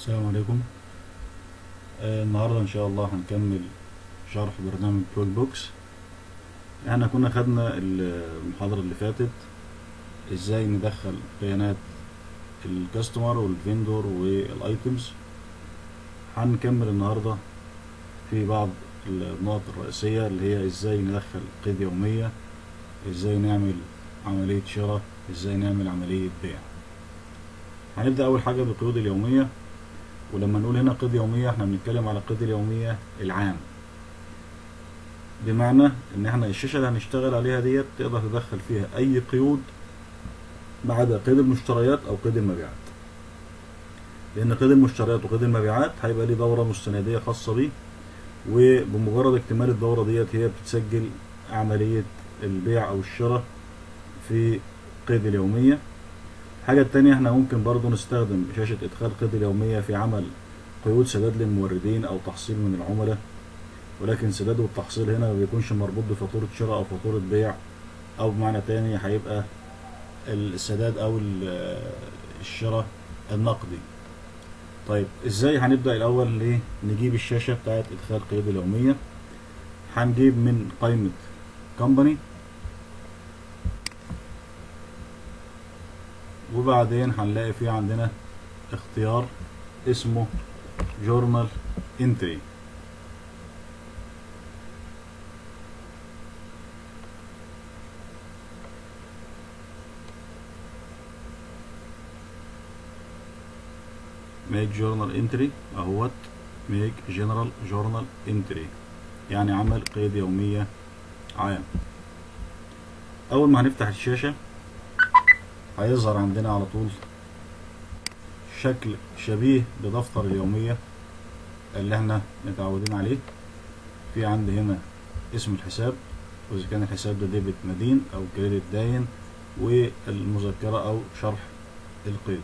السلام عليكم آه النهاردة إن شاء الله هنكمل شرح برنامج كول بوكس احنا كنا خدنا المحاضرة اللي فاتت ازاي ندخل بيانات الكاستمر والفيندور والايتمز هنكمل النهاردة في بعض النقط الرئيسية اللي هي ازاي ندخل قيد يومية ازاي نعمل عملية شراء ازاي نعمل عملية بيع هنبدأ أول حاجة بالقيود اليومية ولما نقول هنا قيد يومية احنا بنتكلم على قيد اليومية العام بمعنى ان احنا الشاشة اللي هنشتغل عليها ديت تقدر تدخل فيها اي قيود ما عدا قيد المشتريات او قيد المبيعات لان قيد المشتريات وقيد المبيعات هيبقى ليه دورة مستندية خاصة بيه وبمجرد اكتمال الدورة ديت هي بتسجل عملية البيع او الشراء في قيد اليومية الحاجة التانية احنا ممكن برضو نستخدم شاشة ادخال قيد اليومية في عمل قيود سداد للموردين او تحصيل من العملاء ولكن سداد والتحصيل هنا ما بيكونش مربوط بفاتورة شراء او فاتورة بيع او بمعنى تاني هيبقى السداد او الشراء النقدي طيب ازاي هنبدأ الاول ليه نجيب الشاشة بتاعت ادخال قيود اليومية هنجيب من قائمة كومباني وبعدين هنلاقي في عندنا اختيار اسمه جورنال انتري ميك جورنال انتري اهوت ميك جنرال جورنال انتري يعني عمل قيد يومية عام اول ما هنفتح الشاشة هيظهر عندنا على طول شكل شبيه بدفتر اليومية اللي احنا متعودين عليه في عندي هنا اسم الحساب واذا كان الحساب ده ديبت مدين او كريدت داين والمذكرة او شرح القيد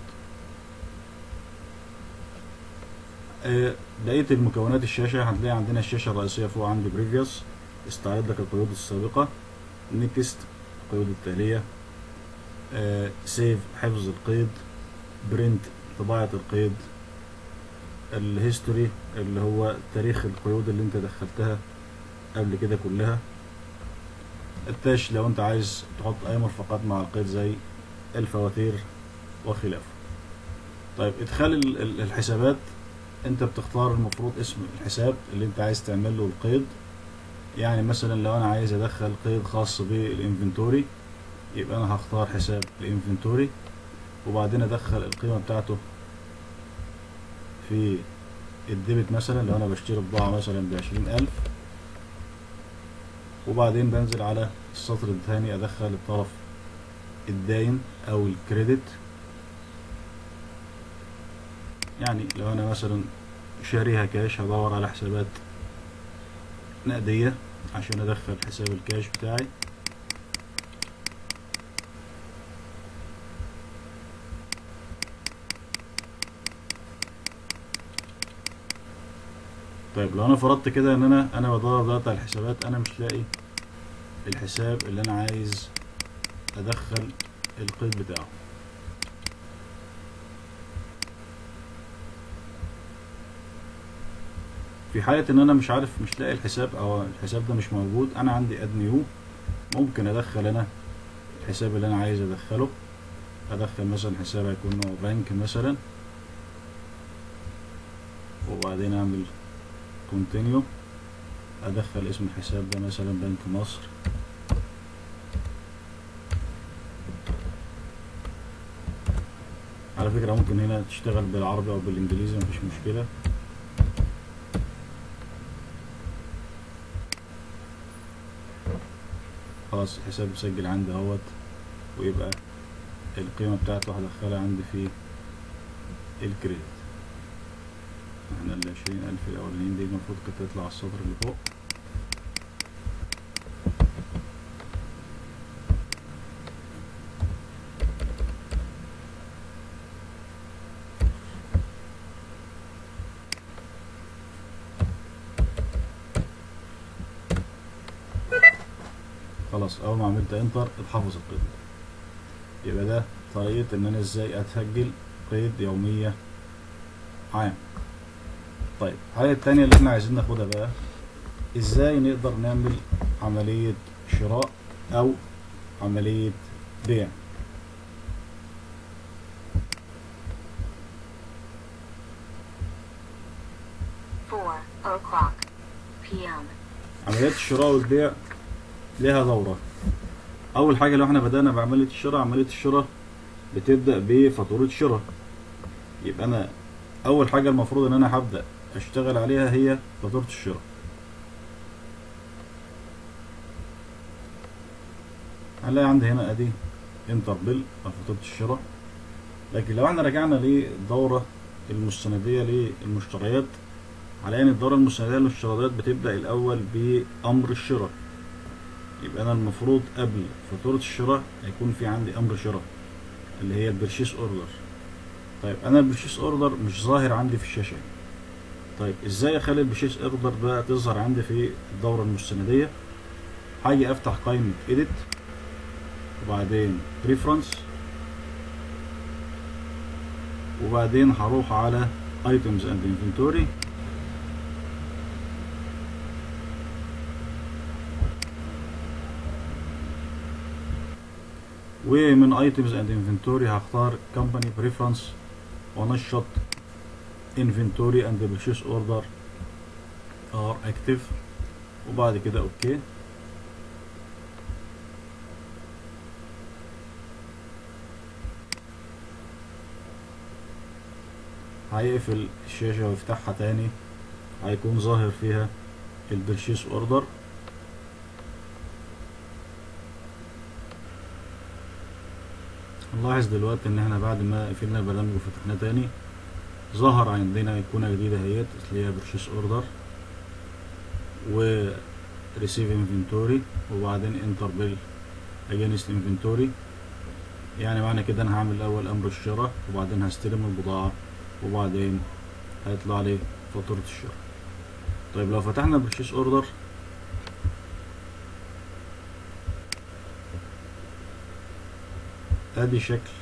بقية المكونات الشاشة هتلاقي عندنا الشاشة الرئيسية فوق عندي بريفيوس استعرض لك القيود السابقة نيكست القيود التالية سيف حفظ القيد برنت طباعة القيد الهيستوري اللي هو تاريخ القيود اللي انت دخلتها قبل كده كلها التاش لو انت عايز تحط اي مرفقات مع القيد زي الفواتير وخلافه طيب ادخال الحسابات انت بتختار المفروض اسم الحساب اللي انت عايز تعمل له القيد يعني مثلا لو انا عايز ادخل قيد خاص بالانفنتوري يبقى انا هختار حساب الانفنتوري وبعدين ادخل القيمة بتاعته في الديبت مثلا لو انا بشتري بضاعة مثلا بعشرين الف وبعدين بنزل على السطر الثاني ادخل الطرف الداين او الكريدت يعني لو انا مثلا شاريها كاش هدور على حسابات نقدية عشان ادخل حساب الكاش بتاعي طيب لو انا فرضت كده ان انا انا بدور دلوقتي على الحسابات انا مش لاقي الحساب اللي انا عايز ادخل القيد بتاعه في حالة ان انا مش عارف مش لاقي الحساب او الحساب ده مش موجود انا عندي اد نيو ممكن ادخل انا الحساب اللي انا عايز ادخله ادخل مثلا حساب هيكون نوع بنك مثلا وبعدين اعمل كونتينيو ادخل اسم الحساب ده مثلا بنك مصر على فكرة ممكن هنا تشتغل بالعربي او بالانجليزي مفيش مشكلة خلاص الحساب مسجل عندي اهوت ويبقى القيمة بتاعته هدخلها عندي في الكريدت احنا العشرين ألف الأولانيين دي المفروض كانت تطلع على السطر اللي فوق خلاص أول ما عملت انتر اتحفظ القيد يبقى ده طريقة إن أنا إزاي أتسجل قيد يومية عام طيب الحاجة التانية اللي احنا عايزين ناخدها بقى ازاي نقدر نعمل عملية شراء او عملية بيع four o'clock p.m. عمليات الشراء والبيع ليها دورة أول حاجة لو احنا بدأنا بعملية الشراء عملية الشراء بتبدأ بفاتورة شراء يبقى أنا أول حاجة المفروض إن أنا هبدأ أشتغل عليها هي فاتورة الشراء هنلاقي عندي هنا أدي انتر بيل أو فاتورة الشراء لكن لو احنا رجعنا للدورة المستندية للمشتريات على ان الدورة المستندية للمشتريات بتبدأ الأول بأمر الشراء يبقى أنا المفروض قبل فاتورة الشراء هيكون في عندي أمر شراء اللي هي البرشيس أوردر طيب أنا البرشيس أوردر مش ظاهر عندي في الشاشة طيب إزاي أخلي البرشيس أوردر ده تظهر عندي في الدورة المستندية هاجي أفتح قائمة إيديت وبعدين بريفرنس وبعدين هروح على items and inventory ومن items and inventory هختار company preference وانشط inventory and purchase order are active وبعد كده اوكي هيقفل الشاشة ويفتحها تاني هيكون ظاهر فيها البرشيس اوردر نلاحظ دلوقتي ان احنا بعد ما قفلنا البرنامج وفتحناه تاني ظهر عندنا ايقونة جديدة اهيت اللي هي برشيس اوردر و ريسيف انفنتوري وبعدين انتر بيل اجينست انفنتوري يعني معنى كده انا هعمل الاول امر الشراء وبعدين هستلم البضاعة وبعدين هيطلع لي فاتورة الشراء طيب لو فتحنا برشيس اوردر ادي شكل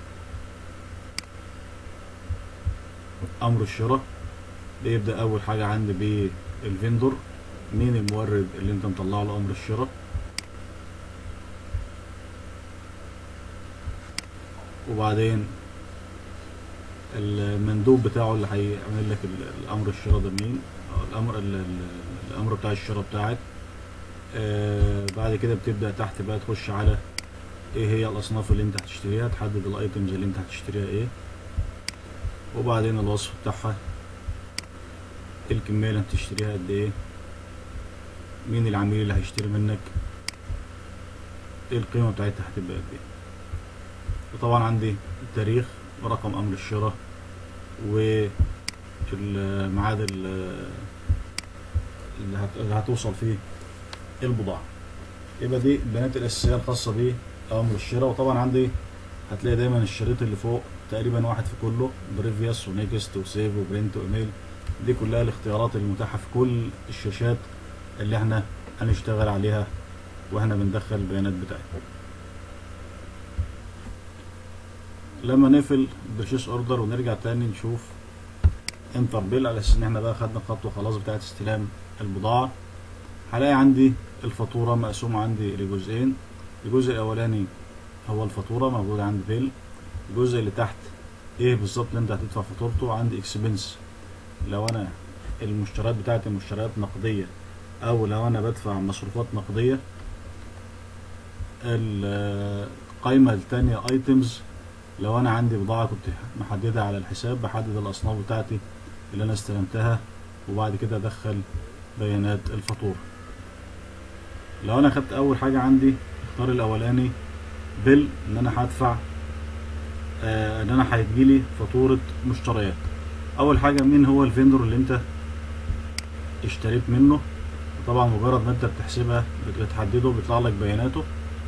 امر الشراء بيبدأ اول حاجة عندي بالفندور مين المورد اللي انت مطلع له امر الشراء وبعدين المندوب بتاعه اللي هيعمل لك ال- الامر الشراء ده مين أو الامر ال- ال- الامر بتاع الشراء بتاعك آه بعد كده بتبدأ تحت بقى تخش على ايه هي الاصناف اللي انت هتشتريها تحدد الايتمز اللي انت هتشتريها ايه وبعدين الوصف بتاعها الكمية اللي هتشتريها قد ايه مين العميل اللي هيشتري منك ايه القيمة بتاعتها هتبقى قد ايه وطبعا عندي التاريخ ورقم امر الشراء والميعاد ال- اللي, هت... اللي هتوصل فيه البضاعة يبقى دي البيانات الأساسية الخاصة بأمر الشراء وطبعا عندي هتلاقي دايما الشريط اللي فوق تقريبا واحد في كله بريفيوس ونيكست وسيف وبرنت وايميل دي كلها الاختيارات المتاحة في كل الشاشات اللي احنا هنشتغل عليها واحنا بندخل البيانات بتاعتنا لما نقفل برشيس اوردر ونرجع تاني نشوف انتر بيل على اساس ان احنا بقى خدنا خطوه خلاص بتاعت استلام البضاعه هلاقي عندي الفاتوره مقسومه عندي لجزئين الجزء الاولاني هو الفاتوره موجود عندي بيل الجزء اللي تحت ايه بالظبط اللي انت هتدفع فاتورته عندي اكسبنس لو انا المشتريات بتاعتي مشتريات نقديه او لو انا بدفع مصروفات نقديه القائمه التانية ايتمز لو انا عندي بضاعة كنت محددها على الحساب بحدد الاصناف بتاعتي اللي انا استلمتها وبعد كده ادخل بيانات الفاتورة لو انا خدت اول حاجة عندي اختار الاولاني بيل ان انا هدفع آه ان انا هيجيلي فاتورة مشتريات اول حاجة مين هو الفندور اللي انت اشتريت منه طبعا مجرد ما انت بتحسبها بتحدده بيطلع لك بياناته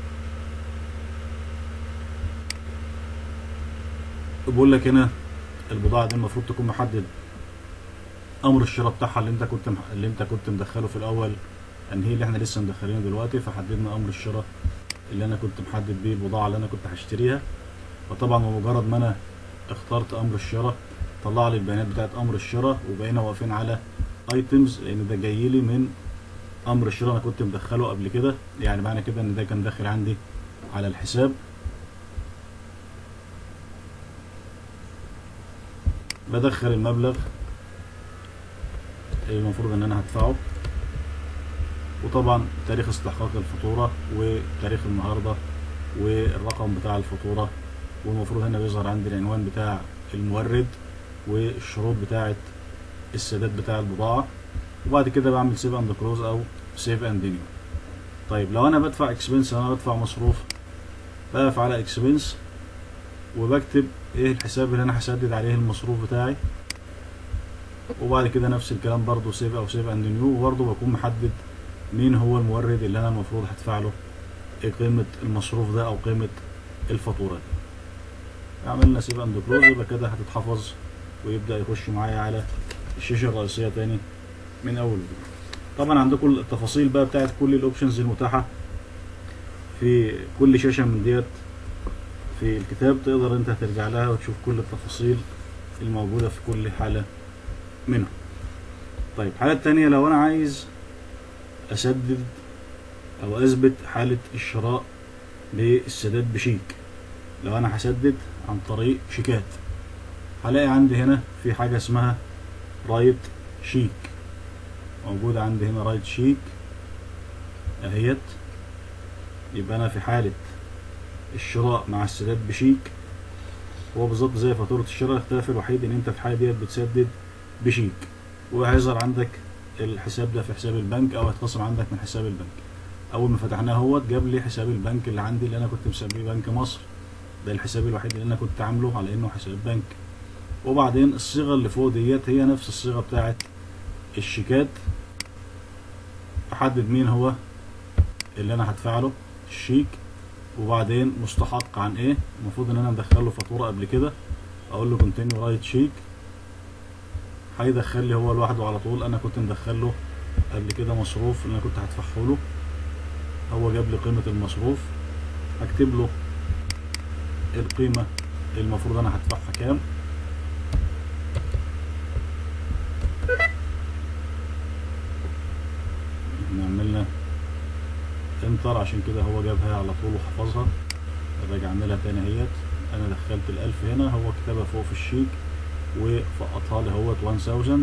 بقول لك هنا البضاعة دي المفروض تكون محدد امر الشراء بتاعها اللي انت كنت مح... اللي انت كنت مدخله في الاول انهي اللي احنا لسه مدخلينه دلوقتي فحددنا امر الشراء اللي انا كنت محدد بيه البضاعة اللي انا كنت هشتريها وطبعا بمجرد ما انا اخترت امر الشراء طلع لي البيانات بتاعت امر الشراء وبقينا واقفين على ايتمز لان ده جاي لي من امر الشراء انا كنت مدخله قبل كده يعني معنى كده ان ده كان داخل عندي على الحساب بدخل المبلغ اللي المفروض ان انا هدفعه وطبعا تاريخ استحقاق الفاتورة وتاريخ النهاردة والرقم بتاع الفاتورة والمفروض هنا بيظهر عندي العنوان بتاع المورد والشروط بتاعة السداد بتاع البضاعة وبعد كده بعمل سيف اند كلوز او سيف اند نيو طيب لو انا بدفع اكسبنس انا بدفع مصروف بقف على اكسبنس وبكتب ايه الحساب اللي انا هسدد عليه المصروف بتاعي وبعد كده نفس الكلام برضو سيف او سيف اند نيو وبرضو بكون محدد مين هو المورد اللي انا المفروض هدفع له إيه قيمة المصروف ده او قيمة الفاتورة دي عملنا سيف اند كلوز يبقى كده هتتحفظ ويبدأ يخش معايا على الشاشة الرئيسية تاني من اول وجديد طبعا عندكم التفاصيل بقى بتاعت كل الاوبشنز المتاحة في كل شاشة من ديت في الكتاب تقدر انت ترجع لها وتشوف كل التفاصيل الموجودة في كل حالة منهم طيب الحالة التانية لو انا عايز اسدد او اثبت حالة الشراء بالسداد بشيك لو انا هسدد عن طريق شيكات هلاقي عندي هنا في حاجة اسمها رايت شيك موجود عندي هنا رايت شيك اهيت يبقى انا في حالة الشراء مع السداد بشيك هو بالظبط زي فاتورة الشراء الاختلاف الوحيد ان انت في الحالة ديت بتسدد بشيك وهيظهر عندك الحساب ده في حساب البنك او هيتخصم عندك من حساب البنك اول ما فتحناه هو جاب لي حساب البنك اللي عندي اللي انا كنت مسميه بنك مصر ده الحساب الوحيد اللي انا كنت عامله على انه حساب بنك وبعدين الصيغه اللي فوق ديت هي نفس الصيغه بتاعت الشيكات احدد مين هو اللي انا هدفع له الشيك وبعدين مستحق عن ايه المفروض ان انا مدخل له فاتوره قبل كده اقول له كونتينيو رايت شيك هيدخل لي هو لوحده على طول انا كنت مدخل له قبل كده مصروف اللي انا كنت هدفعه له هو جاب لي قيمه المصروف هكتب له القيمه المفروض انا هدفعها كام احنا عملنا انتر عشان كده هو جابها على طول وحفظها راجع لها تاني اهيت انا دخلت الالف هنا هو كتبها فوق في الشيك وفقطها لي اهوت 1000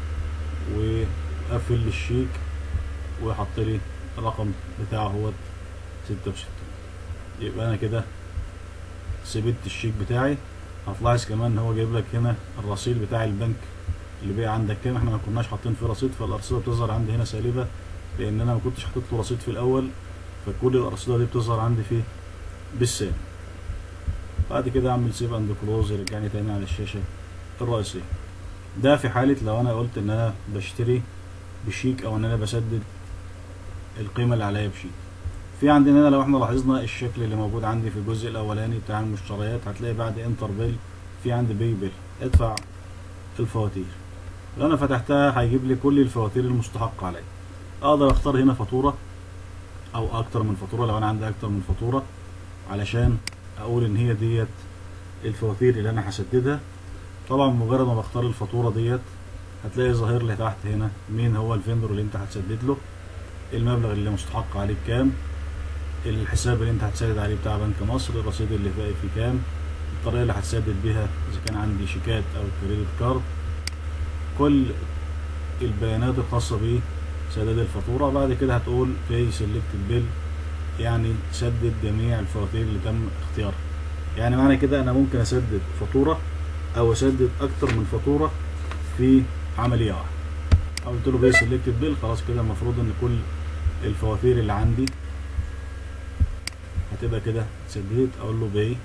وقفل لي الشيك وحط لي الرقم بتاعه هو 66 يبقى انا كده سبت الشيك بتاعي هتلاحظ كمان ان هو جايب لك هنا الرصيد بتاع البنك اللي بقى عندك كام احنا ما كناش حاطين فيه رصيد فالارصده بتظهر عندي هنا سالبه لان انا ما كنتش حاطط له رصيد في الاول فكل الارصده دي بتظهر عندي فيه بالسالب بعد كده اعمل سيف اند كلوز يرجعني تاني على الشاشه الرئيسيه ده في حاله لو انا قلت ان انا بشتري بشيك او ان انا بسدد القيمه اللي عليا بشيك في عندنا هنا لو احنا لاحظنا الشكل اللي موجود عندي في الجزء الاولاني بتاع المشتريات هتلاقي بعد انتر بيل في عندي بي بيل ادفع الفواتير لو انا فتحتها هيجيب لي كل الفواتير المستحقه عليا اقدر اختار هنا فاتوره او اكتر من فاتوره لو انا عندي اكتر من فاتوره علشان اقول ان هي ديت الفواتير اللي انا هسددها طبعا مجرد ما بختار الفاتوره ديت هتلاقي ظاهر لي تحت هنا مين هو الفندور اللي انت هتسدد له المبلغ اللي مستحق عليك كام الحساب اللي انت هتسدد عليه بتاع بنك مصر الرصيد اللي باقي فيه كام الطريقه اللي هتسدد بيها اذا كان عندي شيكات او كريدت كارد كل البيانات الخاصه بسداد الفاتوره بعد كده هتقول pay selected bill يعني سدد جميع الفواتير اللي تم اختيارها يعني معنى كده انا ممكن اسدد فاتوره او اسدد اكتر من فاتوره في عمليه واحده قلت له pay selected bill خلاص كده المفروض ان كل الفواتير اللي عندي هتبقى كده اتسددت اقول له باي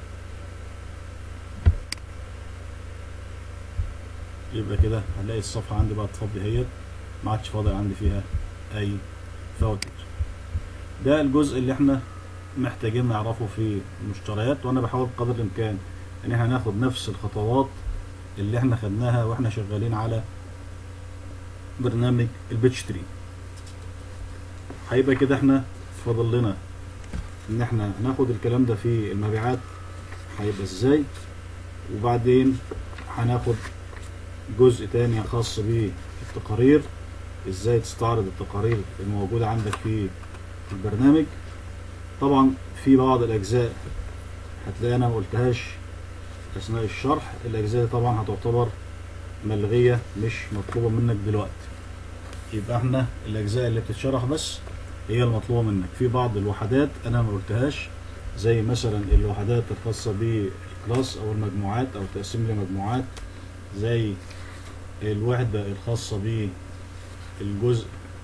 يبقى كده هلاقي الصفحه عندي بقت فاضيه اهيت ما عادش فاضل عندي فيها اي فواتير ده الجزء اللي احنا محتاجين نعرفه في المشتريات وانا بحاول بقدر الامكان ان احنا ناخد نفس الخطوات اللي احنا خدناها واحنا شغالين على برنامج البيتش تري هيبقى كده احنا فاضل لنا ان احنا ناخد الكلام ده في المبيعات هيبقى ازاي وبعدين هناخد جزء تاني خاص بالتقارير ازاي تستعرض التقارير الموجودة عندك في البرنامج طبعا في بعض الاجزاء هتلاقي انا ما قلتهاش اثناء الشرح الاجزاء دي طبعا هتعتبر ملغية مش مطلوبة منك دلوقتي يبقى احنا الاجزاء اللي بتتشرح بس هي المطلوبة منك في بعض الوحدات انا ما قلتهاش زي مثلا الوحدات الخاصة بالكلاس او المجموعات او تقسيم لمجموعات زي الوحدة الخاصة بالجزء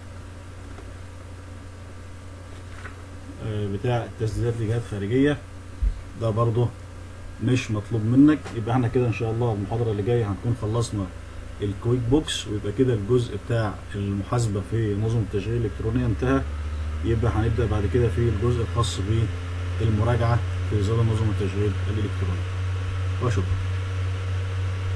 آه، بتاع التسديدات لجهات خارجية ده برضه مش مطلوب منك يبقى احنا كده ان شاء الله المحاضرة اللي جاية هنكون خلصنا الكويك بوكس ويبقى كده الجزء بتاع المحاسبة في نظم التشغيل الإلكترونية انتهى يبقى هنبدأ بعد كده في الجزء الخاص بالمراجعة في ظل نظم التشغيل الإلكتروني وشكرا